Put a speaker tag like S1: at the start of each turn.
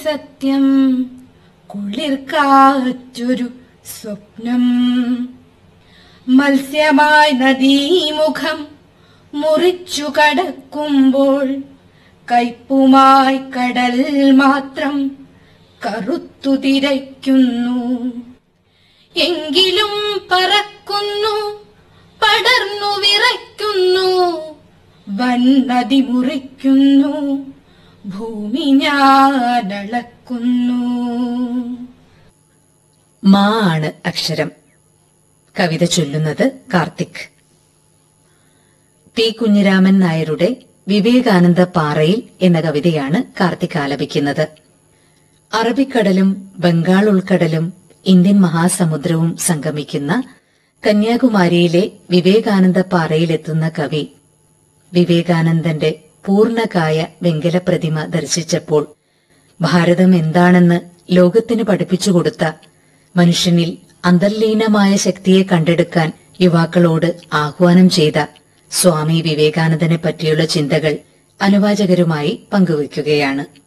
S1: സത്യം കുളിർക്കാറ്റൊരു സ്വപ്നം മത്സ്യമായി നദീമുഖം മുറിച്ചു കടക്കുമ്പോൾ കയ്പുമായി കടൽ മാത്രം കറുത്തു തിരയ്ക്കുന്നു എങ്കിലും പറക്കുന്നു പടർന്നു വിറയ്ക്കുന്നു വന്നതി മുറിക്കുന്നു ഭൂമി ഞാനളക്കുന്നു
S2: മാ ആണ് അക്ഷരം കവിത ചൊല്ലുന്നത് കാർത്തിക് പി കുഞ്ഞിരാമൻ നായരുടെ വിവേകാനന്ദ പാറയിൽ എന്ന കവിതയാണ് കാർത്തിക് ആലപിക്കുന്നത് അറബിക്കടലും ബംഗാൾ ഉൾക്കടലും ഇന്ത്യൻ മഹാസമുദ്രവും സംഗമിക്കുന്ന കന്യാകുമാരിയിലെ വിവേകാനന്ദ പാറയിലെത്തുന്ന കവി വിവേകാനന്ദന്റെ പൂർണ്ണകായ വെങ്കല പ്രതിമ ദർശിച്ചപ്പോൾ ഭാരതം എന്താണെന്ന് ലോകത്തിന് പഠിപ്പിച്ചുകൊടുത്ത മനുഷ്യനിൽ അന്തർലീനമായ ശക്തിയെ കണ്ടെടുക്കാൻ യുവാക്കളോട് ആഹ്വാനം ചെയ്ത സ്വാമി വിവേകാനന്ദനെ പറ്റിയുള്ള ചിന്തകൾ അനുവാചകരുമായി പങ്കുവയ്ക്കുകയാണ്